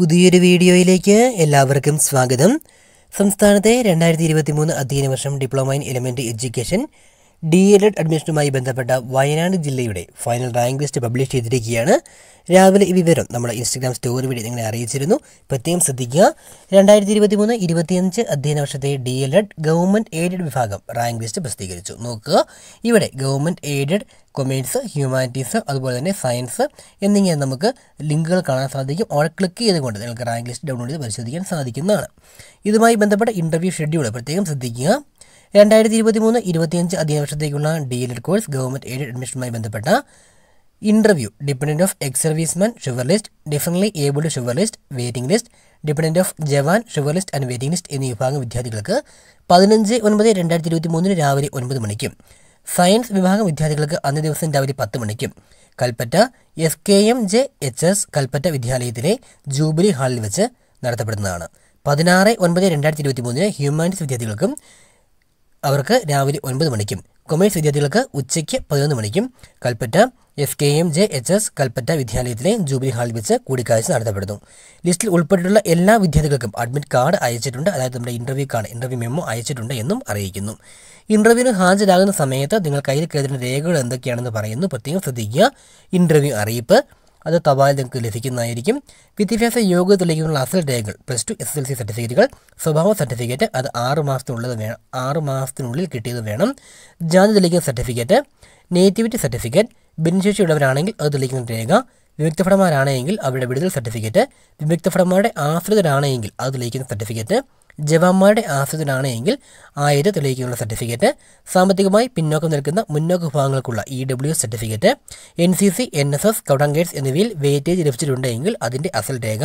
പുതിയൊരു വീഡിയോയിലേക്ക് എല്ലാവർക്കും സ്വാഗതം സംസ്ഥാനത്തെ രണ്ടായിരത്തി ഇരുപത്തി മൂന്ന് അധ്യയന വർഷം diploma in elementary education D L Ed അഡ്മിഷനുമായി ബന്ധപ്പെട്ട വയനാട് ജില്ലയുടെ ഫൈനൽ റാങ്ക് ലിസ്റ്റ് പബ്ലിഷ് ചെയ്തിരിക്കുകയാണ് രാവിലെ ഈ വിവരം നമ്മുടെ ഇൻസ്റ്റഗ്രാം സ്റ്റോറി വഴി നിങ്ങളെ അറിയിച്ചിരുന്നു പ്രത്യേകം ശ്രദ്ധിക്കുക രണ്ടായിരത്തി ഇരുപത്തി മൂന്ന് ഇരുപത്തിയഞ്ച് അധ്യയന വർഷത്തെ D L Ed government aided വിഭാഗം റാങ്ക് ലിസ്റ്റ് പ്രസിദ്ധീകരിച്ചു നോക്കുക ഇവിടെ ഗവൺമെൻറ് എയ്ഡഡ് കൊമേഴ്സ് ഹ്യൂമാനിറ്റീസ് അതുപോലെ തന്നെ സയൻസ് എന്നിങ്ങനെ നമുക്ക് ലിങ്കുകൾ കാണാൻ സാധിക്കും അവിടെ ക്ലിക്ക് ചെയ്തുകൊണ്ട് നിങ്ങൾക്ക് റാങ്ക് ലിസ്റ്റ് ഡൗൺലോഡ് ചെയ്ത് പരിശോധിക്കാൻ സാധിക്കുന്നതാണ് ഇതുമായി ബന്ധപ്പെട്ട ഇൻ്റർവ്യൂ ഷെഡ്യൂൾ പ്രത്യേകം ശ്രദ്ധിക്കുക രണ്ടായിരത്തി ഇരുപത്തി മൂന്ന് ഇരുപത്തിയഞ്ച് അധ്യയന വർഷത്തേക്കുള്ള D L Ed course government aided അഡ്മിഷനുമായി ബന്ധപ്പെട്ട interview dependent of ex serviceman sugar list differently abled sugar list waiting list dependent of jawan sugar list and waiting list എന്നീ വിഭാഗം വിദ്യാർത്ഥികൾക്ക് പതിനഞ്ച് ഒൻപത് രണ്ടായിരത്തി ഇരുപത്തി മൂന്നിന് രാവിലെ ഒൻപത് മണിക്കും സയൻസ് വിഭാഗം വിദ്യാർത്ഥികൾക്ക് അന്നേ ദിവസം രാവിലെ പത്ത് മണിക്കും Kalpetta S K M J H S Kalpetta വിദ്യാലയത്തിലെ ജൂബിലി ഹാളിൽ വെച്ച് നടത്തപ്പെടുന്നതാണ് പതിനാറ് ഒൻപത് രണ്ടായിരത്തി ഇരുപത്തി മൂന്നിന് ഹ്യൂമാനിറ്റീസ് വിദ്യാർത്ഥികൾക്കും അവർക്ക് രാവിലെ ഒൻപത് മണിക്കും കൊമേഴ്സ് വിദ്യാർത്ഥികൾക്ക് ഉച്ചയ്ക്ക് പതിനൊന്ന് മണിക്കും Kalpetta F K M J H S Kalpetta വിദ്യാലയത്തിലെ ജൂബിലി ഹാളിൽ വെച്ച് കൂടിക്കാഴ്ച നടത്തപ്പെടുന്നു ലിസ്റ്റിൽ ഉൾപ്പെട്ടിട്ടുള്ള എല്ലാ വിദ്യാർത്ഥികൾക്കും അഡ്മിറ്റ് കാർഡ് അയച്ചിട്ടുണ്ട് അതായത് നമ്മുടെ ഇൻ്റർവ്യൂ കാർഡ് ഇൻ്റർവ്യൂ മെമ്മോ അയച്ചിട്ടുണ്ട് എന്നും അറിയിക്കുന്നു ഇൻ്റർവ്യൂവിന് ഹാജരാകുന്ന സമയത്ത് നിങ്ങൾ കയ്യിൽ കരുതുന്ന രേഖകൾ എന്തൊക്കെയാണെന്ന് പറയുന്നു പ്രത്യേകം ശ്രദ്ധിക്കുക ഇൻ്റർവ്യൂ അറിയിപ്പ് അത് തപാൽ നിങ്ങൾക്ക് ലഭിക്കുന്നതായിരിക്കും വിദ്യാഭ്യാസ യോഗ്യത തെളിയിക്കുന്ന അസൽ രേഖകൾ plus two S L C സർട്ടിഫിക്കറ്റുകൾ സ്വഭാവ സർട്ടിഫിക്കറ്റ് അത് ആറ് മാസത്തിനുള്ളത് വേണം ആറ് മാസത്തിനുള്ളിൽ കിട്ടിയത് വേണം ജാതി തെളിയിക്കുന്ന സർട്ടിഫിക്കറ്റ് നേറ്റിവിറ്റി സർട്ടിഫിക്കറ്റ് ഭിന്നശേഷിയുള്ളവരാണെങ്കിൽ അത് തെളിയിക്കുന്ന രേഖ വിമുക്തഭടന്മാരാണെങ്കിൽ അവരുടെ വിടുതൽ സർട്ടിഫിക്കറ്റ് വിമുക്തഭടന്മാരുടെ ആശ്രിതരാണെങ്കിൽ അത് തെളിയിക്കുന്ന സർട്ടിഫിക്കറ്റ് ജവാന്മാരുടെ ആശ്രിതരാണെങ്കിൽ ആയത് തെളിയിക്കാനുള്ള സർട്ടിഫിക്കറ്റ് സാമ്പത്തികമായി പിന്നോക്കം നിൽക്കുന്ന മുന്നോക്ക വിഭാഗങ്ങൾക്കുള്ള E W S certificate N C C N S S കൗട്ടങ്കേഴ്സ് എന്നിവയിൽ വെയിറ്റേജ് ലഭിച്ചിട്ടുണ്ടെങ്കിൽ അതിൻ്റെ അസൽ രേഖ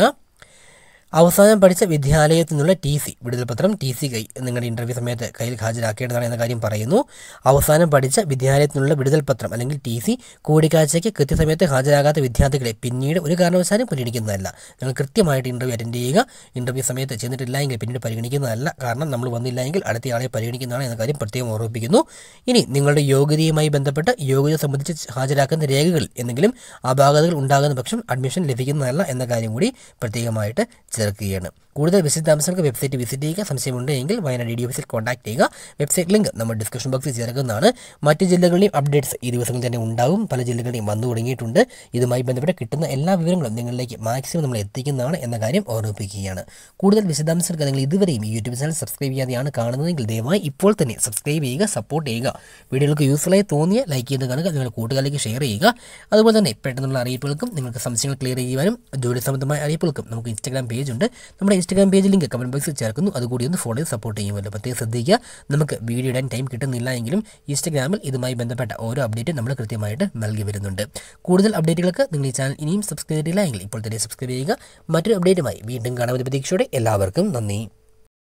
അവസാനം പഠിച്ച വിദ്യാലയത്തിൽ നിന്നുള്ള ടി സി വിടുതൽ പത്രം ടി സി കൈ നിങ്ങളുടെ ഇൻ്റർവ്യൂ സമയത്ത് കയ്യിൽ ഹാജരാക്കേണ്ടതാണ് എന്ന കാര്യം പറയുന്നു അവസാനം പഠിച്ച വിദ്യാലയത്തിൽ നിന്നുള്ള വിടുതൽ പത്രം അല്ലെങ്കിൽ ടി സി കൂടിക്കാഴ്ചയ്ക്ക് കൃത്യസമയത്ത് ഹാജരാകാത്ത വിദ്യാർത്ഥികളെ പിന്നീട് ഒരു കാരണവശാലും പരിഗണിക്കുന്നതല്ല നിങ്ങൾ കൃത്യമായിട്ട് ഇൻ്റർവ്യൂ അറ്റൻഡ് ചെയ്യുക ഇൻ്റർവ്യൂ സമയത്ത് ചെന്നിട്ടില്ല എങ്കിൽ പിന്നീട് പരിഗണിക്കുന്നതല്ല കാരണം നമ്മൾ വന്നില്ല എങ്കിൽ അടുത്തയാളെ പരിഗണിക്കുന്നതാണ് എന്ന കാര്യം പ്രത്യേകം ഓർമ്മിപ്പിക്കുന്നു ഇനി നിങ്ങളുടെ യോഗ്യതയുമായി ബന്ധപ്പെട്ട് യോഗ്യത സംബന്ധിച്ച് ഹാജരാക്കുന്ന രേഖകളിൽ എന്തെങ്കിലും അപാകതകൾ ഉണ്ടാകുന്ന പക്ഷം അഡ്മിഷൻ ലഭിക്കുന്നതല്ല എന്ന കാര്യം കൂടി പ്രത്യേകമായിട്ട് ചേർക്കുകയാണ് കൂടുതൽ വിശദാംശങ്ങൾക്ക് വെബ്സൈറ്റ് വിസിറ്റ് ചെയ്യുക സംശയമുണ്ടെങ്കിൽ വയനാട് ഡി ഓഫീസിൽ കോൺടാക്ട് ചെയ്യുക വെബ്സൈറ്റ് ലിങ്ക് നമ്മൾ ഡിസ്ക്രിപ്ഷൻ ബോക്സിൽ ചേർക്കുന്നതാണ് മറ്റ് ജില്ലകളിലെയും അപ്ഡേറ്റ്സ് ഈ ദിവസങ്ങളിൽ തന്നെ ഉണ്ടാവും പല ജില്ലകളിലെയും വന്നു തുടങ്ങിയിട്ടുണ്ട് ഇതുമായി ബന്ധപ്പെട്ട് കിട്ടുന്ന എല്ലാ വിവരങ്ങളും നിങ്ങളിലേക്ക് മാക്സിമം നമ്മൾ എത്തിക്കുന്നതാണ് എന്ന കാര്യം ഓർമ്മിപ്പിക്കുകയാണ് കൂടുതൽ വിശദാംശങ്ങൾക്ക് നിങ്ങൾ ഇതുവരെയും ഈ യൂട്യൂബ് ചാനൽ സബ്സ്ക്രൈബ് ചെയ്യാതെയാണ് കാണുന്നതെങ്കിൽ ദയവായി ഇപ്പോൾ തന്നെ സബ്സ്ക്രൈബ് ചെയ്യുക സപ്പോർട്ട് ചെയ്യുക വീഡിയോകൾക്ക് യൂസ്ഫുള്ളായി തോന്നിയ ലൈക്ക് ചെയ്ത് കാണുക നിങ്ങളുടെ കൂട്ടുകാരിലേക്ക് ഷെയർ ചെയ്യുക അതുപോലെ തന്നെ പെട്ടെന്നുള്ള അറിയിപ്പുകൾക്കും നിങ്ങൾക്ക് സംശയങ്ങൾ ക്ലിയർ ചെയ്യുവാനും ജോലി സംബന്ധമായ അറിയിപ്പുകൾക്കും നമുക്ക് ഇൻസ്റ്റാഗ്രാം പേജ് ഉണ്ട് നമ്മുടെ ഇൻസ്റ്റാഗ്രാം പേജ് ലിങ്ക് കമൻറ്റ് ബോക്സിൽ ചേർക്കുന്നു അതുകൂടി ഒന്ന് ഫോളോ ചെയ്ത് സപ്പോർട്ട് ചെയ്യുമല്ലോ പ്രത്യേകം ശ്രദ്ധിക്കുക നമുക്ക് വീഡിയോ ഇടാൻ ടൈം കിട്ടുന്നില്ല എങ്കിലും ഇൻസ്റ്റാഗ്രാമിൽ ഇതുമായി ബന്ധപ്പെട്ട ഓരോ അപ്ഡേറ്റും നമ്മൾ കൃത്യമായിട്ട് നൽകി വരുന്നുണ്ട് കൂടുതൽ അപ്ഡേറ്റുകൾക്ക് നിങ്ങൾ ഈ ചാനൽ ഇനിയും സബ്സ്ക്രൈബ് ചെയ്തില്ല എങ്കിൽ ഇപ്പോൾ തന്നെ സബ്സ്ക്രൈബ് ചെയ്യുക മറ്റൊരു അപ്ഡേറ്റുമായി വീണ്ടും കാണാൻ പ്രതീക്ഷയോടെ എല്ലാവർക്കും നന്ദി